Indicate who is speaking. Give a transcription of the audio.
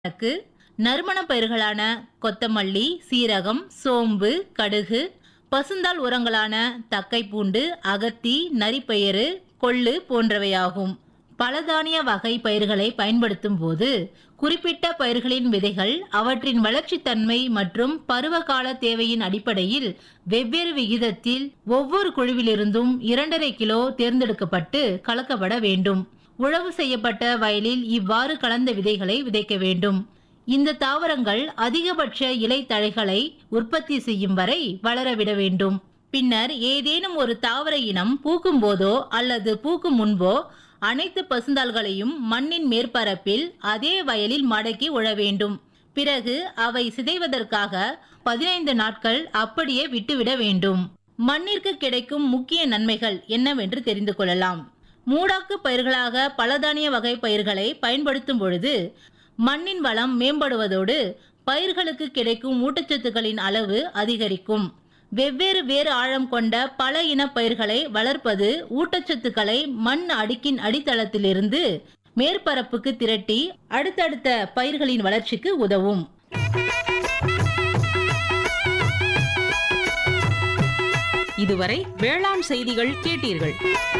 Speaker 1: க்கு நறுமண பயிர்களான கொத்தமல்லி சீரகம் சோம்பு கடுகு பசுந்தாள் உரங்களான தக்கைப்பூண்டு அகத்தி நரிப்பயிறு கொள்ளு போன்றவையாகும் பலதானிய வகை பயிர்களை பயன்படுத்தும் போது குறிப்பிட்ட பயிர்களின் விதைகள் அவற்றின் வளர்ச்சித்தன்மை மற்றும் பருவகால தேவையின் அடிப்படையில் வெவ்வேறு விகிதத்தில் ஒவ்வொரு குழுவிலிருந்தும் இரண்டரை கிலோ தேர்ந்தெடுக்கப்பட்டு கலக்கப்பட வேண்டும் உழவு செய்யப்பட்ட வயலில் இவ்வாறு கலந்த விதைகளை விதைக்க வேண்டும் இந்த தாவரங்கள் அதிகபட்ச இலை தழைகளை உற்பத்தி செய்யும் வரை வளரவிட வேண்டும் பின்னர் ஏதேனும் ஒரு தாவர இனம் பூக்கும் போதோ அல்லது பூக்கும் முன்போ அனைத்து பசுந்தாள்களையும் மண்ணின் மேற்பரப்பில் அதே வயலில் மடக்கி உழ வேண்டும் பிறகு அவை சிதைவதற்காக பதினைந்து நாட்கள் அப்படியே விட்டுவிட வேண்டும் மண்ணிற்கு கிடைக்கும் முக்கிய நன்மைகள் என்னவென்று தெரிந்து கொள்ளலாம் மூடாக்கு பயிர்களாக பலதானிய வகை பயிர்களை பயன்படுத்தும் பொழுது மண்ணின் வளம் மேம்படுவதோடு பயிர்களுக்கு கிடைக்கும் ஊட்டச்சத்துக்களின் அளவு அதிகரிக்கும் வெவ்வேறு வேறு ஆழம் கொண்ட பல இன பயிர்களை வளர்ப்பது ஊட்டச்சத்துக்களை மண் அடுக்கின் அடித்தளத்திலிருந்து மேற்பரப்புக்கு திரட்டி அடுத்தடுத்த பயிர்களின் வளர்ச்சிக்கு உதவும்
Speaker 2: இதுவரை வேளாண் செய்திகள் கேட்டீர்கள்